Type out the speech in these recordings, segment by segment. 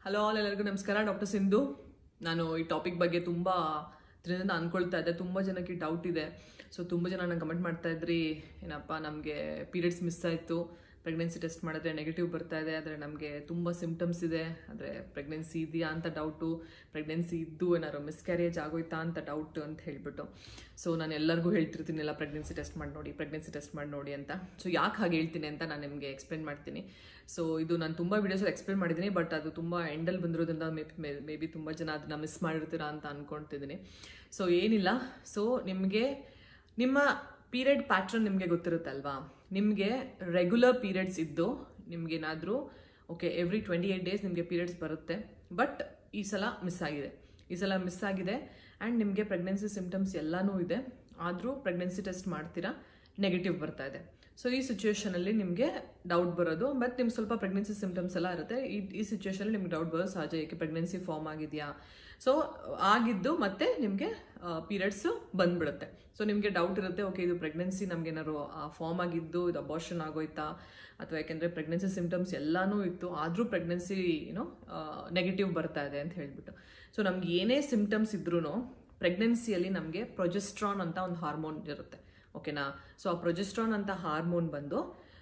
hello all ಎಲ್ಲರಿಗೂ ನಮಸ್ಕಾರ doctor Sindhu ನಾನು ಈ ಟಾಪಿಕ್ ಬಗ್ಗೆ ತುಂಬ ದಿನದಿಂದ ಅನ್ಕೊಳ್ತಾ ಇದ್ದೆ ತುಂಬ ಜನಕ್ಕೆ ಡೌಟ್ ಇದೆ ಸೊ ತುಂಬ ಜನ ನಂಗೆ ಕಮೆಂಟ್ ಮಾಡ್ತಾ ಇದ್ರಿ ಏನಪ್ಪ ನಮಗೆ ಪೀರಿಯಡ್ಸ್ ಮಿಸ್ ಆಯಿತು ಪ್ರೆಗ್ನೆನ್ಸಿ ಟೆಸ್ಟ್ ಮಾಡಿದ್ರೆ ನೆಗೆಟಿವ್ ಬರ್ತಾ ಇದೆ ಆದರೆ ನಮಗೆ ತುಂಬ ಸಿಮ್ಟಮ್ಸ್ ಇದೆ ಅಂದರೆ ಪ್ರೆಗ್ನೆನ್ಸಿ ಇದೆಯಾ ಅಂತ ಡೌಟು ಪ್ರೆಗ್ನೆನ್ಸಿ ಇದ್ದು ಏನಾದ್ರು ಮಿಸ್ಕ್ಯಾರೇಜ್ ಆಗೋಯ್ತಾ ಅಂತ ಡೌಟ್ ಅಂತ ಹೇಳ್ಬಿಟ್ಟು ಸೊ ನಾನು ಎಲ್ಲರಿಗೂ ಹೇಳ್ತಿರ್ತೀನಿ ಎಲ್ಲ ಪ್ರೆಗ್ನೆನ್ಸಿ ಟೆಸ್ಟ್ ಮಾಡಿ ನೋಡಿ ಪ್ರೆಗ್ನೆನ್ಸಿ ಟೆಸ್ಟ್ ಮಾಡಿ ನೋಡಿ ಅಂತ ಸೊ ಯಾಕೆ ಹಾಗೆ ಹೇಳ್ತೀನಿ ಅಂತ ನಾನು ನಿಮಗೆ ಎಕ್ಸ್ಪ್ಲೇನ್ ಮಾಡ್ತೀನಿ ಸೊ ಇದು ನಾನು ತುಂಬ ವೀಡಿಯೋಸಲ್ಲಿ ಎಕ್ಸ್ಪ್ಲೇನ್ ಮಾಡಿದ್ದೀನಿ ಬಟ್ ಅದು ತುಂಬ ಎಂಡಲ್ಲಿ ಬಂದಿರೋದ್ರಿಂದ ಮೇ ಮೇ ಬಿ ತುಂಬ ಜನ ಅದನ್ನ ಮಿಸ್ ಮಾಡಿರ್ತೀರಾ ಅಂತ ಅನ್ಕೊಳ್ತಿದ್ದೀನಿ ಸೊ ಏನಿಲ್ಲ ಸೊ ನಿಮಗೆ ನಿಮ್ಮ ಪೀರಿಯಡ್ ಪ್ಯಾಟ್ರನ್ ನಿಮಗೆ ಗೊತ್ತಿರುತ್ತಲ್ವಾ ನಿಮಗೆ ರೆಗ್ಯುಲರ್ ಪೀರಿಯಡ್ಸ್ ಇದ್ದು ನಿಮ್ಗೇನಾದರೂ okay every twenty eight days ನಿಮಗೆ ಪೀರಿಯಡ್ಸ್ ಬರುತ್ತೆ ಬಟ್ ಈ ಸಲ ಮಿಸ್ ಆಗಿದೆ ಈ ಸಲ ಮಿಸ್ ಆಗಿದೆ ಆ್ಯಂಡ್ ನಿಮಗೆ ಪ್ರೆಗ್ನೆನ್ಸಿ ಸಿಮ್ಟಮ್ಸ್ ಎಲ್ಲನೂ ಇದೆ ಆದರೂ ಪ್ರೆಗ್ನೆನ್ಸಿ ಟೆಸ್ಟ್ ಮಾಡ್ತೀರಾ ನೆಗೆಟಿವ್ ಬರ್ತಾ ಇದೆ ಸೊ ಈ ಸಿಚುವೇಶನಲ್ಲಿ ನಿಮಗೆ ಡೌಟ್ ಬರೋದು ಬಟ್ ನಿಮ್ಗೆ ಸ್ವಲ್ಪ ಪ್ರೆಗ್ನೆನ್ಸಿ ಸಿಮ್ಟಮ್ಸ್ ಎಲ್ಲ ಇರುತ್ತೆ ಈ ಈ ಸಿಚುವೇಶನಲ್ಲಿ ನಿಮ್ಗೆ ಡೌಟ್ ಬರೋದು ಸಹಜ ಏಕೆ ಪ್ರೆಗ್ನೆನ್ಸಿ ಫಾರ್ಮ್ ಆಗಿದೆಯಾ ಸೊ ಆಗಿದ್ದು ಮತ್ತೆ ನಿಮಗೆ ಪೀರಿಯಡ್ಸು ಬಂದ್ಬಿಡುತ್ತೆ ಸೊ ನಿಮಗೆ ಡೌಟ್ ಇರುತ್ತೆ ಓಕೆ ಇದು ಪ್ರೆಗ್ನೆನ್ಸಿ ನಮ್ಗೆ ಏನಾದ್ರು ಫಾರ್ಮ್ ಆಗಿದ್ದು ಇದು ಅಬಾರ್ಷನ್ ಆಗೋಯ್ತಾ ಅಥವಾ ಯಾಕೆಂದರೆ ಪ್ರೆಗ್ನೆನ್ಸಿ ಸಿಮ್ಟಮ್ಸ್ ಎಲ್ಲನೂ ಇತ್ತು ಆದರೂ ಪ್ರೆಗ್ನೆನ್ಸಿ ಏನೋ ನೆಗೆಟಿವ್ ಬರ್ತಾ ಇದೆ ಅಂತ ಹೇಳ್ಬಿಟ್ಟು ಸೊ ನಮ್ಗೆ ಏನೇ ಸಿಮ್ಟಮ್ಸ್ ಇದ್ರೂ ಪ್ರೆಗ್ನೆನ್ಸಿಯಲ್ಲಿ ನಮಗೆ ಪ್ರೊಜೆಸ್ಟ್ರಾನ್ ಅಂತ ಒಂದು ಹಾರ್ಮೋನ್ ಇರುತ್ತೆ ಓಕೆನಾ ಸೊ ಆ ಪ್ರೊಜೆಸ್ಟ್ರಾನ್ ಅಂತ ಹಾರ್ಮೋನ್ ಬಂದು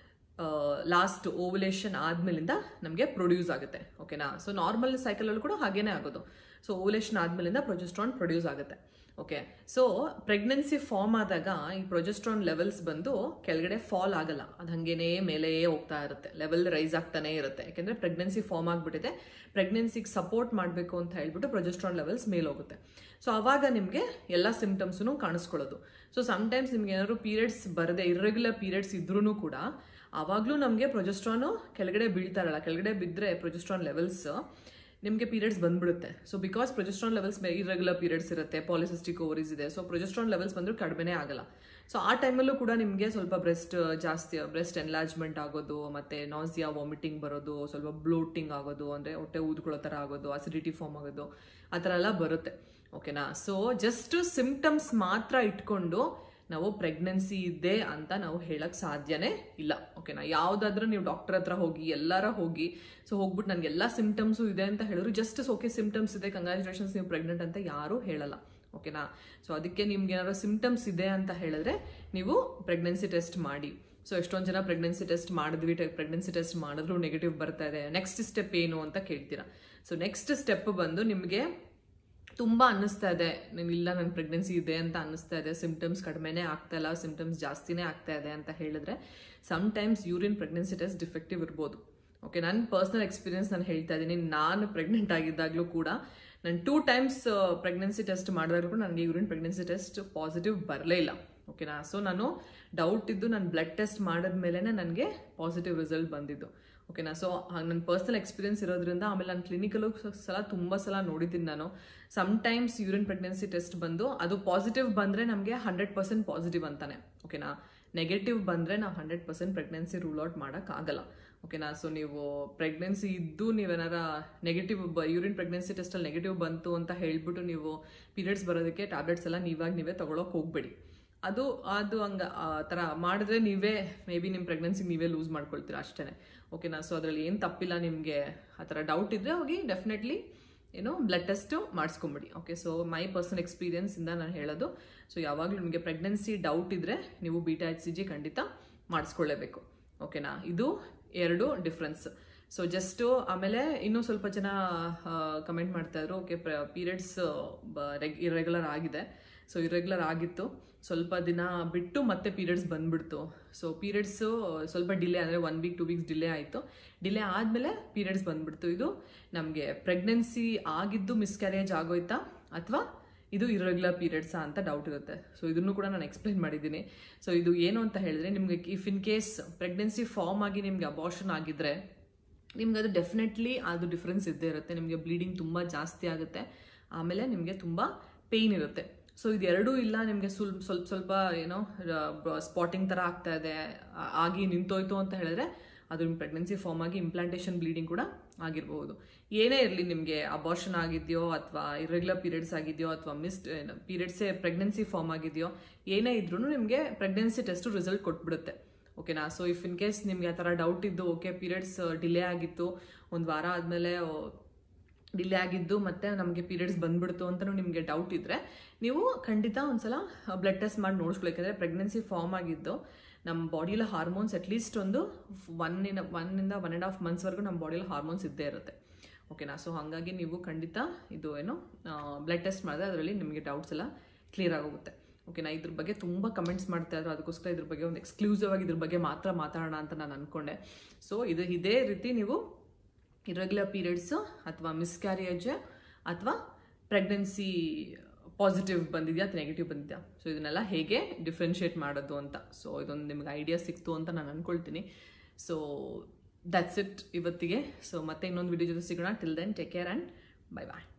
ಲಾಸ್ಟ್ ಓವುಲೇಷನ್ ಆದ್ಮೇಲಿಂದ ನಮಗೆ ಪ್ರೊಡ್ಯೂಸ್ ಆಗುತ್ತೆ ಓಕೆನಾ ಸೊ ನಾರ್ಮಲ್ ಸೈಕಲಲ್ಲೂ ಕೂಡ ಹಾಗೇನೇ ಆಗೋದು ಸೊ ಓವುಲೇಷನ್ ಆದ್ಮೇಲಿಂದ ಪ್ರೊಜೆಸ್ಟ್ರಾನ್ ಪ್ರೊಡ್ಯೂಸ್ ಆಗುತ್ತೆ ಓಕೆ ಸೊ ಪ್ರೆಗ್ನೆನ್ಸಿ ಫಾರ್ಮ್ ಆದಾಗ ಈ ಪ್ರೊಜೆಸ್ಟ್ರಾನ್ ಲೆವೆಲ್ಸ್ ಬಂದು ಕೆಳಗಡೆ ಫಾಲ್ ಆಗಲ್ಲ ಅದು ಹಂಗೇನೇ ಮೇಲೆಯೇ ಹೋಗ್ತಾ ಇರುತ್ತೆ ಲೆವೆಲ್ ರೈಸ್ ಆಗ್ತಾನೆ ಇರುತ್ತೆ ಯಾಕೆಂದ್ರೆ ಪ್ರೆಗ್ನೆನ್ಸಿ ಫಾರ್ಮ್ ಆಗಿಬಿಟ್ಟಿದೆ ಪ್ರೆಗ್ನೆನ್ಸಿಗೆ ಸಪೋರ್ಟ್ ಮಾಡಬೇಕು ಅಂತ ಹೇಳ್ಬಿಟ್ಟು ಪ್ರೊಜೆಸ್ಟ್ರಾನ್ ಲೆವೆಲ್ಸ್ ಮೇಲೆ ಹೋಗುತ್ತೆ ಸೊ ಅವಾಗ ನಿಮಗೆ ಎಲ್ಲ ಸಿಮ್ಟಮ್ಸು ಕಾಣಿಸ್ಕೊಳ್ಳೋದು ಸೊ ಸಮ್ಟೈಮ್ಸ್ ನಿಮ್ಗೆ ಏನಾದ್ರು ಪೀರಿಯಡ್ಸ್ ಬರದೆ ಇರ್ರೆಗ್ಯುಲರ್ ಪೀರಿಯಡ್ಸ್ ಇದ್ರೂ ಕೂಡ ಆವಾಗಲೂ ನಮಗೆ ಪ್ರೊಜೆಸ್ಟ್ರಾನು ಕೆಳಗಡೆ ಬೀಳ್ತಾ ಇರಲ್ಲ ಕೆಳಗಡೆ ಬಿದ್ದರೆ ಪ್ರೊಜೆಸ್ಟ್ರಾನ್ ಲೆವೆಲ್ಸ್ ನಿಮಗೆ ಪೀರಿಯಡ್ಸ್ ಬಂದ್ಬಿಡುತ್ತೆ so because progesterone levels irregular periods ಇರುತ್ತೆ ಪಾಲಿಸಿಸ್ಟಿಕ್ ಓವರೀಸ್ ಇದೆ ಸೊ ಪ್ರೊಜೆಸ್ಟ್ರಾನ್ ಲೆವೆಲ್ಸ್ ಬಂದರೂ ಕಡಿಮೆನೇ ಆಗಲ್ಲ ಸೊ ಆ ಟೈಮಲ್ಲೂ ಕೂಡ ನಿಮಗೆ ಸ್ವಲ್ಪ ಬ್ರೆಸ್ಟ್ ಜಾಸ್ತಿ ಬ್ರೆಸ್ಟ್ ಎನ್ಲಾರ್ಜ್ಮೆಂಟ್ ಆಗೋದು ಮತ್ತೆ ನಾಸಿಯಾ ವಾಮಿಟಿಂಗ್ ಬರೋದು ಸ್ವಲ್ಪ ಬ್ಲೋಟಿಂಗ್ ಆಗೋದು ಅಂದರೆ ಹೊಟ್ಟೆ ಊದ್ಕೊಳ್ಳೋ ಥರ ಆಗೋದು ಅಸಿಡಿಟಿ ಫಾರ್ಮ್ ಆಗೋದು ಆ ಥರ ಎಲ್ಲ ಬರುತ್ತೆ ಓಕೆನಾ ಸೊ ಜಸ್ಟ್ ಸಿಮ್ಟಮ್ಸ್ ಮಾತ್ರ ಇಟ್ಕೊಂಡು ನಾವು ಪ್ರೆಗ್ನೆನ್ಸಿ ಇದೆ ಅಂತ ನಾವು ಹೇಳಕ್ ಸಾಧ್ಯನೇ ಇಲ್ಲ ಓಕೆನಾ ಯಾವುದಾದ್ರೂ ನೀವು ಡಾಕ್ಟರ್ ಹತ್ರ ಹೋಗಿ ಎಲ್ಲರ ಹೋಗಿ ಸೊ ಹೋಗ್ಬಿಟ್ಟು ನನಗೆ ಎಲ್ಲ ಸಿಮ್ಟಮ್ಸು ಇದೆ ಅಂತ ಹೇಳಿದ್ರು ಜಸ್ಟ್ ಓಕೆ ಸಿಮ್ಟಮ್ಸ್ ಇದೆ ಕಂಗ್ರ್ಯಾಚುಲೇಷನ್ಸ್ ನೀವು ಪ್ರೆಗ್ನೆಂಟ್ ಅಂತ ಯಾರೂ ಹೇಳಲ್ಲ ಓಕೆನಾ ಸೊ ಅದಕ್ಕೆ ನಿಮ್ಗೆ ಏನಾದ್ರು ಸಿಮ್ಟಮ್ಸ್ ಇದೆ ಅಂತ ಹೇಳಿದ್ರೆ ನೀವು ಪ್ರೆಗ್ನೆನ್ಸಿ ಟೆಸ್ಟ್ ಮಾಡಿ ಸೊ ಎಷ್ಟೊಂದು ಜನ ಪ್ರೆಗ್ನೆನ್ಸಿ ಟೆಸ್ಟ್ ಮಾಡಿದ್ವಿ ಪ್ರೆಗ್ನೆನ್ಸಿ ಟೆಸ್ಟ್ ಮಾಡಿದ್ರು ನೆಗೆಟಿವ್ ಬರ್ತಾ ಇದೆ ನೆಕ್ಸ್ಟ್ ಸ್ಟೆಪ್ ಏನು ಅಂತ ಕೇಳ್ತೀರಾ ಸೊ ನೆಕ್ಸ್ಟ್ ಸ್ಟೆಪ್ ಬಂದು ನಿಮಗೆ ತುಂಬ ಅನ್ನಿಸ್ತಾ ಇದೆ ನಾನು ಇಲ್ಲ ನನ್ನ ಪ್ರೆಗ್ನೆನ್ಸಿ ಇದೆ ಅಂತ ಅನ್ನಿಸ್ತಾ ಇದೆ ಸಿಮ್ಟಮ್ಸ್ ಕಡಿಮೆನೇ ಆಗ್ತಾ ಇಲ್ಲ ಸಿಮ್ಟಮ್ಸ್ ಜಾಸ್ತಿನೇ ಆಗ್ತಾ ಇದೆ ಅಂತ ಹೇಳಿದ್ರೆ sometimes urine pregnancy test defective ಇರ್ಬೋದು ಓಕೆ ನನ್ನ ಪರ್ಸ್ನಲ್ ಎಕ್ಸ್ಪೀರಿಯನ್ಸ್ ನಾನು ಹೇಳ್ತಾ ಇದ್ದೀನಿ ನಾನು ಪ್ರೆಗ್ನೆಂಟ್ ಆಗಿದ್ದಾಗಲೂ ಕೂಡ ನಾನು ಟೂ ಟೈಮ್ಸ್ ಪ್ರೆಗ್ನೆನ್ಸಿ ಟೆಸ್ಟ್ ಮಾಡಿದಾಗಲೂ ಕೂಡ ನನಗೆ ಯೂರಿನ್ ಪ್ರೆಗ್ನೆನ್ಸಿ ಟೆಸ್ಟ್ ಪಾಸಿಟಿವ್ ಬರಲೇ ಇಲ್ಲ ಓಕೆನಾ ಸೊ ನಾನು ಡೌಟ್ ಇದ್ದು ನಾನು ಬ್ಲಡ್ ಟೆಸ್ಟ್ ಮಾಡಿದ್ಮೇಲೆ ನನಗೆ ಪಾಸಿಟಿವ್ ರಿಸಲ್ಟ್ ಬಂದಿದ್ದು ಓಕೆನಾ ಸೊ ನನ್ನ ಪರ್ಸನಲ್ ಎಕ್ಸ್ಪೀರಿಯನ್ಸ್ ಇರೋದ್ರಿಂದ ಆಮೇಲೆ ನಾನು ಕ್ಲಿನಿಕಲ್ಲೂ ಸಲ ತುಂಬ ಸಲ ನೋಡಿದ್ದೀನಿ ನಾನು ಸಮ್ಟೈಮ್ಸ್ ಯೂರಿನ್ ಪ್ರೆಗ್ನೆನ್ಸಿ ಟೆಸ್ಟ್ ಬಂದು ಅದು ಪಾಸಿಟಿವ್ ಬಂದರೆ ನಮಗೆ ಹಂಡ್ರೆಡ್ ಪರ್ಸೆಂಟ್ ಪಾಸಿಟಿವ್ ಅಂತಾನೆ ಓಕೆನಾ ನೆಗೆಟಿವ್ ಬಂದರೆ ನಾವು hundred percent pregnancy rule out ಮಾಡೋಕ್ಕಾಗಲ್ಲ ಓಕೆನಾ ಸೊ ನೀವು ಪ್ರೆಗ್ನೆನ್ಸಿ ಇದ್ದು ನೀವೇನಾರ ನೆಗೆಟಿವ್ ಬ ಯೂರಿನ್ ಪ್ರೆಗ್ನೆನ್ಸಿ ಟೆಸ್ಟಲ್ಲಿ ನೆಗೆಟಿವ್ ಬಂತು ಅಂತ ಹೇಳ್ಬಿಟ್ಟು ನೀವು ಪೀರಿಯಡ್ಸ್ ಬರೋದಕ್ಕೆ ಟ್ಯಾಬ್ಲೆಟ್ಸ್ ಎಲ್ಲ ನೀವಾಗ ನೀವೇ ತೊಗೊಳಕ್ಕೆ ಹೋಗ್ಬೇಡಿ ಅದು ಅದು ಹಂಗೆ ಆ ಥರ ಮಾಡಿದ್ರೆ ನೀವೇ ಮೇ ಬಿ ನಿಮ್ಮ ಪ್ರೆಗ್ನೆನ್ಸಿ ನೀವೇ ಲೂಸ್ ಮಾಡ್ಕೊಳ್ತೀರಾ ಅಷ್ಟೇ ಓಕೆನಾ ಸೊ ಅದರಲ್ಲಿ ಏನು ತಪ್ಪಿಲ್ಲ ನಿಮಗೆ ಆ ಥರ ಡೌಟ್ ಇದ್ದರೆ ಹೋಗಿ ಡೆಫಿನೆಟ್ಲಿ ಏನೋ ಬ್ಲಡ್ ಟೆಸ್ಟು ಮಾಡಿಸ್ಕೊಂಬಿಡಿ ಓಕೆ ಸೊ ಮೈ ಪರ್ಸನಲ್ ಎಕ್ಸ್ಪೀರಿಯನ್ಸಿಂದ ನಾನು ಹೇಳೋದು ಸೊ ಯಾವಾಗಲೂ ನಿಮಗೆ ಪ್ರೆಗ್ನೆನ್ಸಿ ಡೌಟ್ ಇದ್ದರೆ ನೀವು ಬೀಟಾ ಎಚ್ ಸಿ ಜಿ ಖಂಡಿತ ಮಾಡಿಸ್ಕೊಳ್ಳೇಬೇಕು ಓಕೆನಾ ಇದು ಎರಡು ಡಿಫ್ರೆನ್ಸ್ ಸೊ ಜಸ್ಟು ಆಮೇಲೆ ಇನ್ನೂ ಸ್ವಲ್ಪ ಜನ ಕಮೆಂಟ್ ಮಾಡ್ತಾ ಇದ್ರು ಓಕೆ ಪೀರಿಯಡ್ಸ್ ಇರೆಗ್ಯುಲರ್ ಆಗಿದೆ ಸೊ ಇರೆಗ್ಯುಲರ್ ಆಗಿತ್ತು ಸ್ವಲ್ಪ ದಿನ ಬಿಟ್ಟು ಮತ್ತೆ ಪೀರಿಯಡ್ಸ್ ಬಂದ್ಬಿಡ್ತು ಸೊ ಪೀರಿಯಡ್ಸು ಸ್ವಲ್ಪ ಡಿಲೇ ಅಂದರೆ one week two weeks delay ಆಯಿತು ಡಿಲೇ ಆದಮೇಲೆ ಪೀರಿಯಡ್ಸ್ ಬಂದ್ಬಿಡ್ತು ಇದು ನಮಗೆ ಪ್ರೆಗ್ನೆನ್ಸಿ ಆಗಿದ್ದು ಮಿಸ್ಕ್ಯಾರೇಜ್ ಆಗೋಯ್ತಾ ಅಥವಾ ಇದು ಇರೆಗ್ಯುಲರ್ ಪೀರಿಯಡ್ಸಾ ಅಂತ ಡೌಟ್ ಇರುತ್ತೆ ಸೊ ಇದನ್ನು ಕೂಡ ನಾನು ಎಕ್ಸ್ಪ್ಲೈನ್ ಮಾಡಿದ್ದೀನಿ ಸೊ ಇದು ಏನು ಅಂತ ಹೇಳಿದ್ರೆ ನಿಮಗೆ if in case pregnancy form ಆಗಿ ನಿಮಗೆ ಅಬಾರ್ಷನ್ ಆಗಿದ್ರೆ ನಿಮ್ಗೆ ಅದು ಡೆಫಿನೆಟ್ಲಿ ಅದು ಡಿಫ್ರೆನ್ಸ್ ಇದ್ದೇ ಇರುತ್ತೆ ನಿಮಗೆ ಬ್ಲೀಡಿಂಗ್ ತುಂಬ ಜಾಸ್ತಿ ಆಗುತ್ತೆ ಆಮೇಲೆ ನಿಮಗೆ ತುಂಬ ಪೇಯ್ನ್ ಇರುತ್ತೆ ಸೊ ಇದೆರಡೂ ಇಲ್ಲ ನಿಮಗೆ ಸ್ವಲ್ಪ ಸ್ವಲ್ಪ ಸ್ವಲ್ಪ ಏನೋ ಸ್ಪಾಟಿಂಗ್ ಥರ ಆಗ್ತಾ ಇದೆ ಆಗಿ ನಿಂತೋಯ್ತು ಅಂತ ಹೇಳಿದ್ರೆ ಅದು ನಿಮ್ಮ ಪ್ರೆಗ್ನೆನ್ಸಿ ಫಾರ್ಮ್ ಆಗಿ ಇಂಪ್ಲಾಂಟೇಷನ್ ಬ್ಲೀಡಿಂಗ್ ಕೂಡ ಆಗಿರ್ಬೋದು ಏನೇ ಇರಲಿ ನಿಮಗೆ ಅಬಾರ್ಷನ್ ಆಗಿದೆಯೋ ಅಥವಾ ಇರೆಗ್ಯುಲರ್ ಪೀರಿಯಡ್ಸ್ ಆಗಿದೆಯೋ ಅಥವಾ ಮಿಸ್ಡ್ ಪೀರಿಯಡ್ಸೇ ಪ್ರೆಗ್ನೆನ್ಸಿ ಫಾರ್ಮ್ ಆಗಿದೆಯೋ ಏನೇ ಇದ್ರೂ ನಿಮಗೆ ಪ್ರೆಗ್ನೆನ್ಸಿ ಟೆಸ್ಟು ರಿಸಲ್ಟ್ ಕೊಟ್ಬಿಡುತ್ತೆ ಓಕೆನಾ ಸೊ ಇಫ್ ಇನ್ ಕೇಸ್ ನಿಮ್ಗೆ ಆ ಥರ ಡೌಟ್ ಇದ್ದು ಓಕೆ ಪೀರಿಯಡ್ಸ್ ಡಿಲೇ ಆಗಿತ್ತು ಒಂದು ವಾರ ಆದಮೇಲೆ ಡಿಲೇ ಆಗಿದ್ದು ಮತ್ತೆ ನಮಗೆ ಪೀರಿಯಡ್ಸ್ ಬಂದ್ಬಿಡ್ತು ಅಂತ ನಿಮಗೆ ಡೌಟ್ ಇದ್ರೆ ನೀವು ಖಂಡಿತ ಒಂದ್ಸಲ ಬ್ಲಡ್ ಟೆಸ್ಟ್ ಮಾಡಿ ನೋಡಿಸ್ಕೊಳ್ಳಿ ಯಾಕಂದರೆ ಪ್ರೆಗ್ನೆನ್ಸಿ ಫಾರ್ಮ್ ಆಗಿದ್ದು ನಮ್ಮ ಬಾಡಿಯಲ್ಲಿ ಹಾರ್ಮೋನ್ಸ್ ಅಟ್ಲೀಸ್ಟ್ ಒಂದು ಒನ್ ಇನ್ ಒನ್ನಿಂದ ಒನ್ ಆ್ಯಂಡ್ ಹಾಫ್ ಮಂತ್ಸ್ವರೆಗೂ ನಮ್ಮ ಬಾಡಿಯಲ್ಲಿ ಹಾರ್ಮೋನ್ಸ್ ಇದ್ದೇ ಇರುತ್ತೆ ಓಕೆನಾ ಸೊ ಹಾಗಾಗಿ ನೀವು ಖಂಡಿತ ಇದು ಏನು ಬ್ಲಡ್ ಟೆಸ್ಟ್ ಮಾಡಿದ್ರೆ ಅದರಲ್ಲಿ ನಿಮಗೆ ಡೌಟ್ಸ್ ಎಲ್ಲ ಕ್ಲಿಯರ್ ಆಗೋಗುತ್ತೆ ಓಕೆನಾ ಇದ್ರ ಬಗ್ಗೆ ತುಂಬ ಕಮೆಂಟ್ಸ್ ಮಾಡ್ತಾ ಇದ್ರು ಅದಕ್ಕೋಸ್ಕರ ಇದ್ರ ಬಗ್ಗೆ ಒಂದು ಎಕ್ಸ್ಕ್ಲೂಸಿವ್ ಆಗಿ ಇದ್ರ ಬಗ್ಗೆ ಮಾತ್ರ ಮಾತಾಡೋಣ ಅಂತ ನಾನು ಅಂದ್ಕೊಂಡೆ ಸೊ ಇದು ಇದೇ ರೀತಿ ನೀವು ಇರೆಗ್ಯುಲರ್ ಪೀರಿಯಡ್ಸು ಅಥವಾ ಮಿಸ್ಕ್ಯಾರಿಯೇಜ್ ಅಥವಾ ಪ್ರೆಗ್ನೆನ್ಸಿ ಪಾಸಿಟಿವ್ ಬಂದಿದೆಯಾ ಅಥವಾ ನೆಗೆಟಿವ್ ಬಂದಿದೆಯಾ ಸೊ ಇದನ್ನೆಲ್ಲ ಹೇಗೆ ಡಿಫ್ರೆನ್ಷಿಯೇಟ್ ಮಾಡೋದು ಅಂತ ಸೊ ಇದೊಂದು ನಿಮ್ಗೆ ಐಡಿಯಾ ಸಿಕ್ತು ಅಂತ ನಾನು ಅಂದ್ಕೊಳ್ತೀನಿ ಸೊ ದಟ್ಸ್ ಇಟ್ ಇವತ್ತಿಗೆ ಸೊ ಮತ್ತೆ ಇನ್ನೊಂದು ವಿಡಿಯೋ ಜೊತೆ ಸಿಗೋಣ till then take care and bye bye